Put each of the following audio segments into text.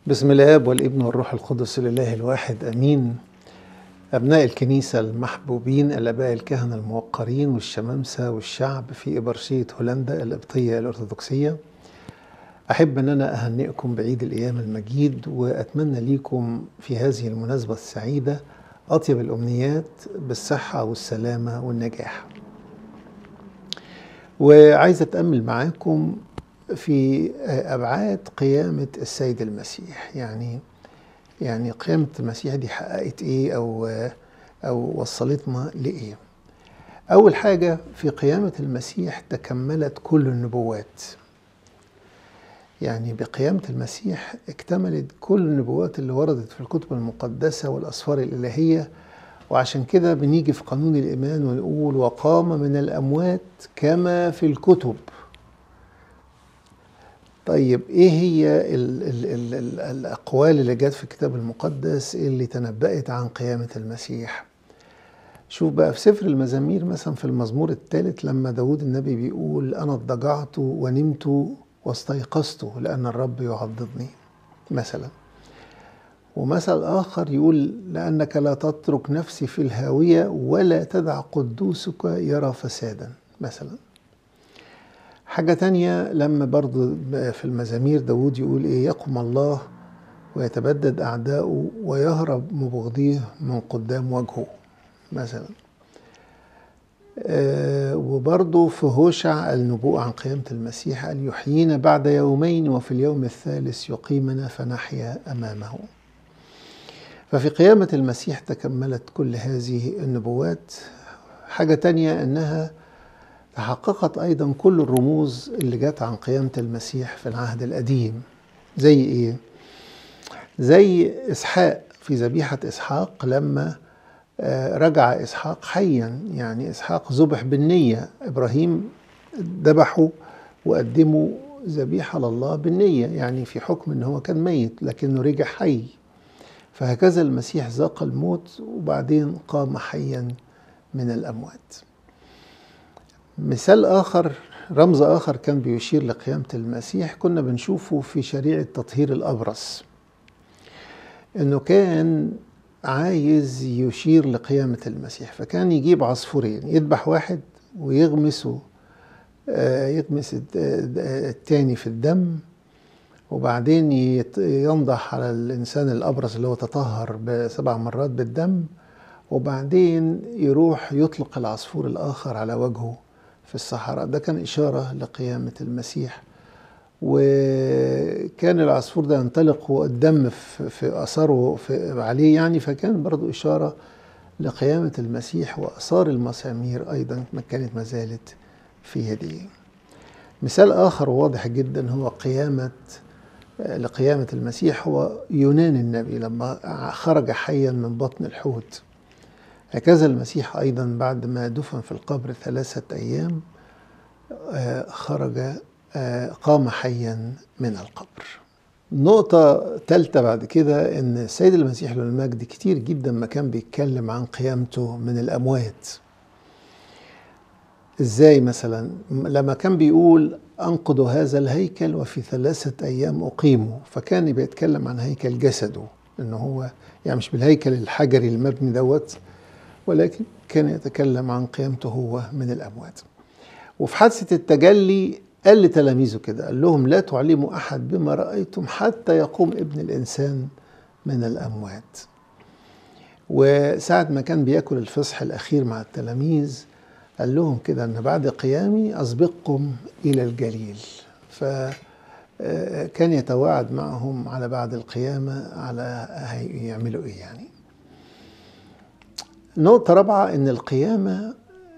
بسم الاب والابن والروح القدس لله الواحد امين ابناء الكنيسه المحبوبين الاباء الكهنه الموقرين والشمامسه والشعب في ابرشيه هولندا القبطيه الارثوذكسيه احب ان انا اهنئكم بعيد الايام المجيد واتمنى ليكم في هذه المناسبه السعيده اطيب الامنيات بالصحه والسلامه والنجاح وعايز اتامل معاكم في ابعاد قيامه السيد المسيح يعني يعني قيامه المسيح دي حققت ايه او او وصلتنا لايه اول حاجه في قيامه المسيح تكملت كل النبوات يعني بقيامه المسيح اكتملت كل النبوات اللي وردت في الكتب المقدسه والاسفار الالهيه وعشان كده بنيجي في قانون الايمان ونقول وقام من الاموات كما في الكتب طيب ايه هي ال ال ال ال الاقوال اللي جت في الكتاب المقدس اللي تنبأت عن قيامة المسيح شوف بقى في سفر المزامير مثلا في المزمور الثالث لما داود النبي بيقول انا اضطجعت ونمت واستيقظت لان الرب يعضدني مثلا ومثل آخر يقول لأنك لا تترك نفسي في الهاوية ولا تدع قدوسك يرى فسادا مثلا حاجة تانية لما برضو في المزامير داود يقول إيه يقوم الله ويتبدد أعداؤه ويهرب مبغضيه من قدام وجهه مثلا آه وبرضه في هوشع النبوء عن قيامة المسيح قال يحيينا بعد يومين وفي اليوم الثالث يقيمنا فنحيا أمامه ففي قيامة المسيح تكملت كل هذه النبوات حاجة تانية أنها تحققت أيضا كل الرموز اللي جت عن قيامة المسيح في العهد القديم زي إيه؟ زي إسحاق في ذبيحة إسحاق لما رجع إسحاق حيا يعني إسحاق ذبح بالنية إبراهيم ذبحه وقدمه ذبيحة لله بالنية يعني في حكم إن هو كان ميت لكنه رجع حي فهكذا المسيح ذاق الموت وبعدين قام حيا من الأموات مثال آخر رمز آخر كان بيشير لقيامة المسيح كنا بنشوفه في شريعة تطهير الأبرص إنه كان عايز يشير لقيامة المسيح فكان يجيب عصفورين يذبح واحد ويغمسه يغمس التاني في الدم وبعدين ينضح على الإنسان الأبرص اللي هو تطهر بسبع مرات بالدم وبعدين يروح يطلق العصفور الآخر على وجهه في الصحراء ده كان إشارة لقيامة المسيح وكان العصفور ده ينطلق والدم في أثره في عليه يعني فكان برضو إشارة لقيامة المسيح وأثار المسامير أيضا ما كانت ما زالت في يديه مثال آخر واضح جدا هو قيامة لقيامة المسيح هو يونان النبي لما خرج حيا من بطن الحوت هكذا المسيح أيضا بعد ما دفن في القبر ثلاثة أيام خرج قام حيا من القبر نقطة ثالثة بعد كده إن السيد المسيح له المجد كتير جدا ما كان بيتكلم عن قيامته من الأموات إزاي مثلا لما كان بيقول أنقض هذا الهيكل وفي ثلاثة أيام أقيمه فكان بيتكلم عن هيكل جسده إنه هو يعني مش بالهيكل الحجري المبني دوت ولكن كان يتكلم عن قيامته هو من الأموات وفي حادثة التجلي قال لتلاميذه كده قال لهم لا تعلموا أحد بما رأيتم حتى يقوم ابن الإنسان من الأموات وساعة ما كان بياكل الفصح الأخير مع التلاميذ قال لهم كده أن بعد قيامي أسبقكم إلى الجليل فكان يتواعد معهم على بعد القيامة على يعملوا إيه يعني نقطة رابعة إن القيامة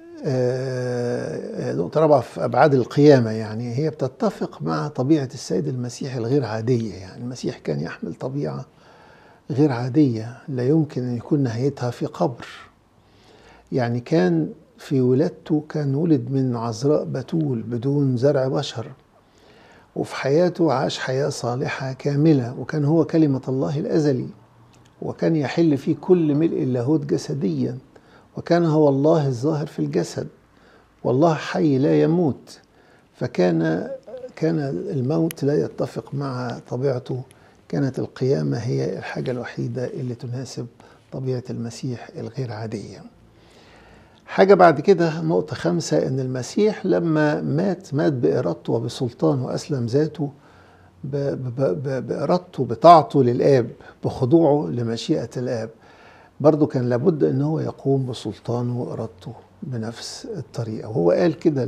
نقطة رابعة في أبعاد القيامة يعني هي بتتفق مع طبيعة السيد المسيح الغير عادية يعني المسيح كان يحمل طبيعة غير عادية لا يمكن أن يكون نهايتها في قبر يعني كان في ولادته كان ولد من عذراء بتول بدون زرع بشر وفي حياته عاش حياة صالحة كاملة وكان هو كلمة الله الأزلي وكان يحل فيه كل ملء اللاهوت جسديا وكان هو الله الظاهر في الجسد والله حي لا يموت فكان كان الموت لا يتفق مع طبيعته كانت القيامة هي الحاجة الوحيدة اللي تناسب طبيعة المسيح الغير عادية حاجة بعد كده نقطة خمسة إن المسيح لما مات مات بإرادته وبسلطانه وأسلم ذاته بإرادته بطاعته للآب بخضوعه لمشيئة الآب برضه كان لابد ان هو يقوم بسلطانه وارادته بنفس الطريقه وهو قال كده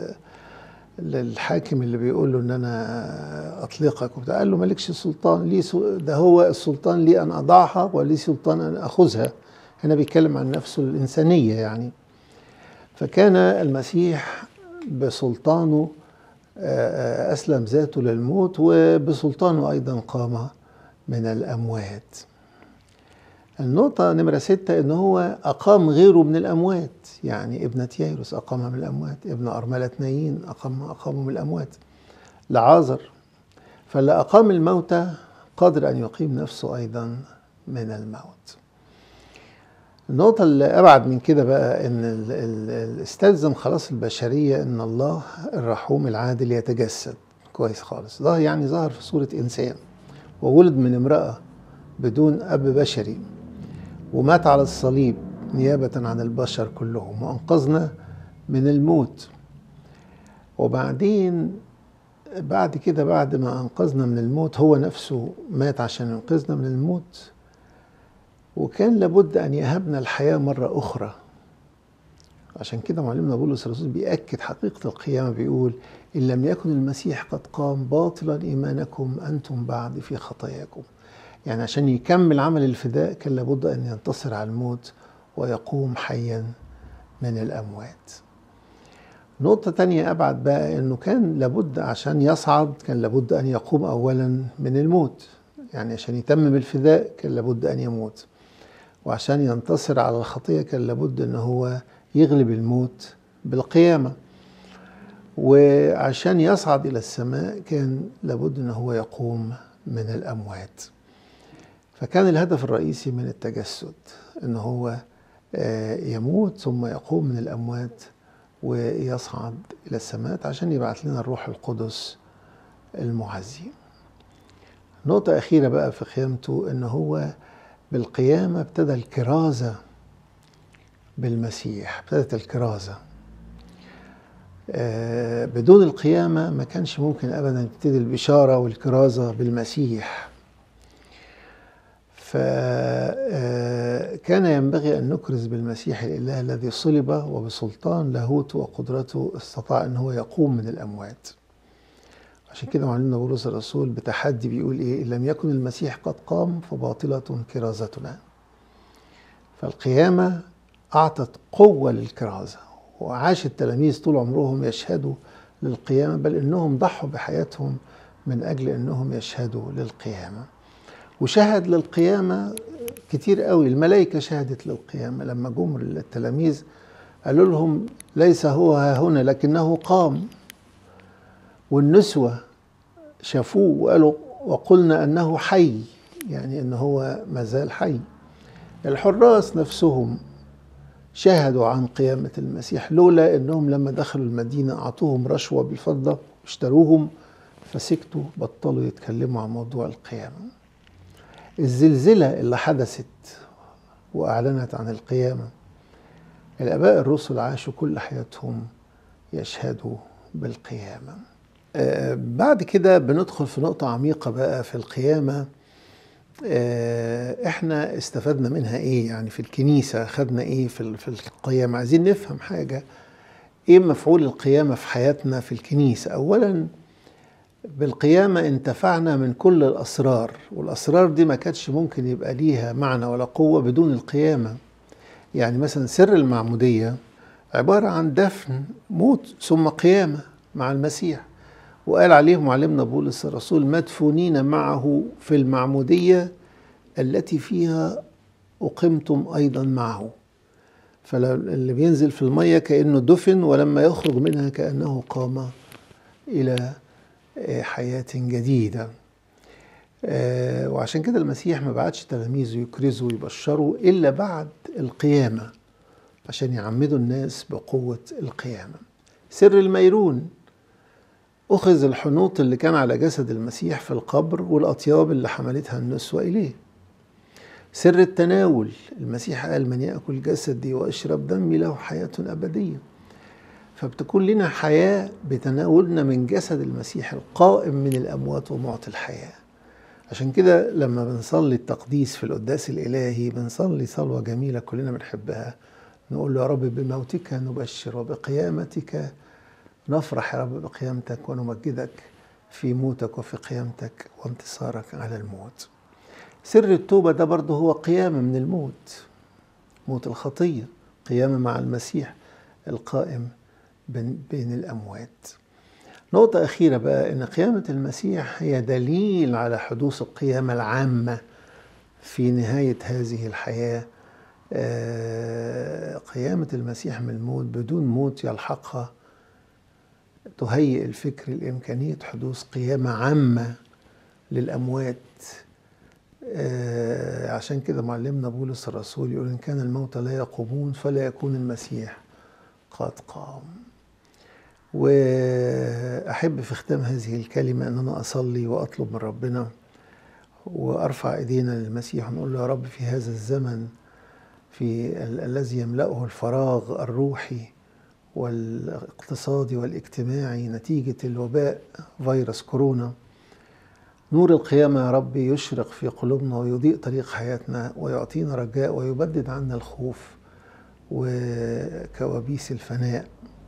للحاكم اللي بيقول له ان انا اطلقك وبتاع قال له مالكش سلطان لي ده هو السلطان لي ان اضعها ولي سلطان ان اخذها هنا بيتكلم عن نفسه الانسانيه يعني فكان المسيح بسلطانه اسلم ذاته للموت وبسلطانه ايضا قام من الاموات النقطة نمرة ستة إن هو أقام غيره من الأموات يعني ابنة ييروس أقامها من الأموات ابن أرملة نايين أقام أقامه من الأموات لعازر فاللي أقام الموتى قادر أن يقيم نفسه أيضا من الموت النقطة اللي أبعد من كده بقى إن استلزم خلاص البشرية إن الله الرحوم العادل يتجسد كويس خالص ظهر يعني ظهر في صورة إنسان وولد من امرأة بدون أب بشري ومات على الصليب نيابة عن البشر كلهم وأنقذنا من الموت وبعدين بعد كده بعد ما أنقذنا من الموت هو نفسه مات عشان ينقذنا من الموت وكان لابد أن يهبنا الحياة مرة أخرى عشان كده معلمنا بولس الرسول بيأكد حقيقة القيامة بيقول إن لم يكن المسيح قد قام باطلا إيمانكم أنتم بعد في خطاياكم يعني عشان يكمل عمل الفداء كان لابد أن ينتصر على الموت ويقوم حيا من الأموات نقطة تانية أبعد بقى أنه كان لابد عشان يصعد كان لابد أن يقوم أولا من الموت يعني عشان يتمم الفداء كان لابد أن يموت وعشان ينتصر على الخطية كان لابد أن هو يغلب الموت بالقيامة وعشان يصعد إلى السماء كان لابد أن هو يقوم من الأموات فكان الهدف الرئيسي من التجسد ان هو يموت ثم يقوم من الاموات ويصعد الى السماء عشان يبعث لنا الروح القدس المعزي نقطة أخيرة بقى في قيامته إن هو بالقيامة ابتدى الكرازة بالمسيح ابتدت الكرازة بدون القيامة ما كانش ممكن أبدا تبتدي البشارة والكرازة بالمسيح فكان ينبغي أن نكرز بالمسيح الإله الذي صلب وبسلطان لاهوته وقدرته استطاع أن هو يقوم من الأموات عشان كده معلمنا بولس الرسول بتحدي بيقول إيه إن لم يكن المسيح قد قام فباطلة كرازتنا فالقيامة أعطت قوة للكرازة وعاش التلاميذ طول عمرهم يشهدوا للقيامة بل إنهم ضحوا بحياتهم من أجل أنهم يشهدوا للقيامة وشهد للقيامة كتير قوي الملائكة شهدت للقيامة لما جم التلاميذ قالوا لهم ليس هو ها هنا لكنه قام والنسوة شافوه وقالوا وقلنا أنه حي يعني أنه هو مازال حي الحراس نفسهم شاهدوا عن قيامة المسيح لولا أنهم لما دخلوا المدينة أعطوهم رشوة بالفضة اشتروهم فسكتوا بطلوا يتكلموا عن موضوع القيامة الزلزلة اللي حدثت وأعلنت عن القيامة الآباء الرسل عاشوا كل حياتهم يشهدوا بالقيامة آه بعد كده بندخل في نقطة عميقة بقى في القيامة آه احنا استفدنا منها ايه يعني في الكنيسة خدنا ايه في في القيامة عايزين نفهم حاجة ايه مفعول القيامة في حياتنا في الكنيسة اولا بالقيامة انتفعنا من كل الأسرار والأسرار دي ما كانتش ممكن يبقى ليها معنى ولا قوة بدون القيامة يعني مثلا سر المعمودية عبارة عن دفن موت ثم قيامة مع المسيح وقال عليه معلمنا بولس الرسول مدفونين معه في المعمودية التي فيها أقمتم أيضا معه فاللي بينزل في المية كأنه دفن ولما يخرج منها كأنه قام إلى حياة جديدة وعشان كده المسيح ما بعتش تلاميذه يكرزوا ويبشروا إلا بعد القيامة عشان يعمدوا الناس بقوة القيامة سر الميرون أخذ الحنوط اللي كان على جسد المسيح في القبر والأطياب اللي حملتها النسوة إليه سر التناول المسيح قال من يأكل جسدي ويشرب دمي له حياة أبدية فبتكون لنا حياة بتناولنا من جسد المسيح القائم من الأموات ومعطي الحياة عشان كده لما بنصلي التقديس في القداس الإلهي بنصلي صلوة جميلة كلنا بنحبها نقول له يا رب بموتك نبشر وبقيامتك نفرح يا رب بقيامتك ونمجدك في موتك وفي قيامتك وانتصارك على الموت سر التوبة ده برضه هو قيامة من الموت موت الخطية قيامة مع المسيح القائم بين الأموات نقطة أخيرة بقى إن قيامة المسيح هي دليل على حدوث القيامة العامة في نهاية هذه الحياة آه، قيامة المسيح من الموت بدون موت يلحقها تهيئ الفكر لإمكانية حدوث قيامة عامة للأموات آه، عشان كده معلمنا بولس الرسول يقول إن كان الموتى لا يقومون فلا يكون المسيح قد قام وأحب في ختام هذه الكلمة أن أنا أصلي وأطلب من ربنا وأرفع إيدينا للمسيح ونقول له يا رب في هذا الزمن في الذي يملأه الفراغ الروحي والاقتصادي والاجتماعي نتيجة الوباء فيروس كورونا نور القيامة يا رب يشرق في قلوبنا ويضيء طريق حياتنا ويعطينا رجاء ويبدد عنا الخوف وكوابيس الفناء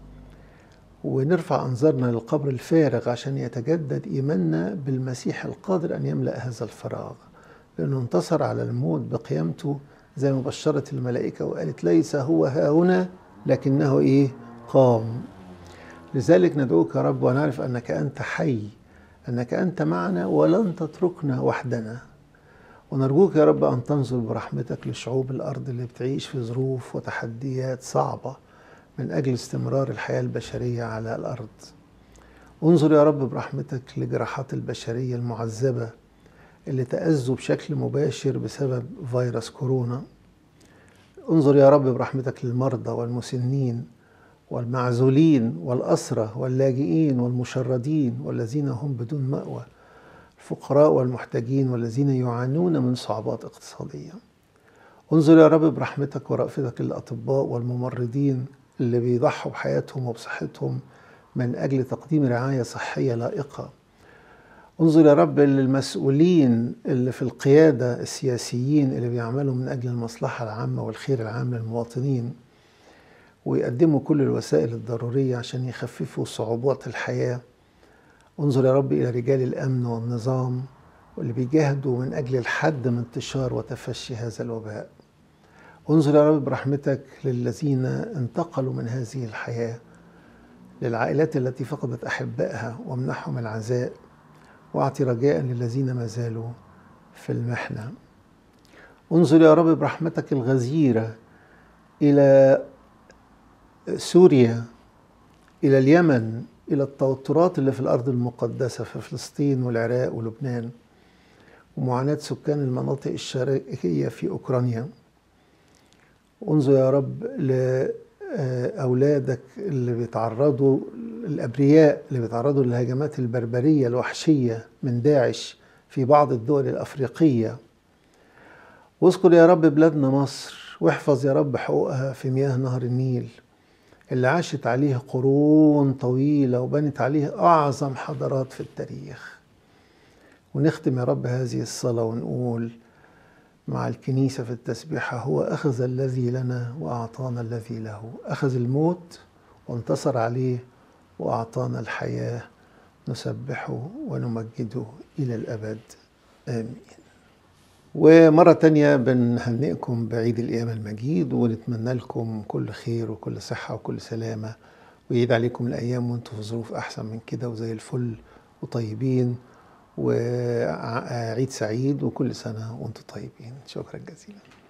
ونرفع أنظارنا للقبر الفارغ عشان يتجدد إيماننا بالمسيح القادر أن يملأ هذا الفراغ لأنه انتصر على الموت بقيامته زي ما بشرت الملائكة وقالت ليس هو ها هنا لكنه إيه قام لذلك ندعوك يا رب ونعرف أنك أنت حي أنك أنت معنا ولن تتركنا وحدنا ونرجوك يا رب أن تنظر برحمتك لشعوب الأرض اللي بتعيش في ظروف وتحديات صعبة من أجل استمرار الحياة البشرية على الأرض انظر يا رب برحمتك لجراحات البشرية المعذبة اللي تأذوا بشكل مباشر بسبب فيروس كورونا انظر يا رب برحمتك للمرضى والمسنين والمعزولين والأسرة واللاجئين والمشردين والذين هم بدون مأوى الفقراء والمحتاجين والذين يعانون من صعوبات اقتصادية انظر يا رب برحمتك ورأفتك للأطباء والممرضين اللي بيضحوا بحياتهم وبصحتهم من أجل تقديم رعاية صحية لائقة انظر يا رب للمسؤولين اللي في القيادة السياسيين اللي بيعملوا من أجل المصلحة العامة والخير العام للمواطنين ويقدموا كل الوسائل الضرورية عشان يخففوا صعوبات الحياة انظر يا رب إلى رجال الأمن والنظام واللي بيجاهدوا من أجل الحد من انتشار وتفشي هذا الوباء انظر يا رب برحمتك للذين انتقلوا من هذه الحياة للعائلات التي فقدت أحبائها وامنحهم العزاء واعطي رجاء للذين ما زالوا في المحنة انظر يا رب برحمتك الغزيرة إلى سوريا إلى اليمن إلى التوترات اللي في الأرض المقدسة في فلسطين والعراق ولبنان ومعاناة سكان المناطق الشرقية في أوكرانيا انظر يا رب لأولادك اللي بيتعرضوا الأبرياء اللي بيتعرضوا للهجمات البربرية الوحشية من داعش في بعض الدول الأفريقية واذكر يا رب بلادنا مصر واحفظ يا رب حقوقها في مياه نهر النيل اللي عاشت عليه قرون طويلة وبنت عليه أعظم حضارات في التاريخ ونختم يا رب هذه الصلاة ونقول مع الكنيسة في التسبيحة هو أخذ الذي لنا وأعطانا الذي له أخذ الموت وانتصر عليه وأعطانا الحياة نسبحه ونمجده إلى الأبد آمين ومرة تانية بنهنئكم بعيد الأيام المجيد ونتمنى لكم كل خير وكل صحة وكل سلامة ويعيد عليكم الأيام وانتم في ظروف أحسن من كده وزي الفل وطيبين وعيد سعيد وكل سنة وانتم طيبين شكرا جزيلا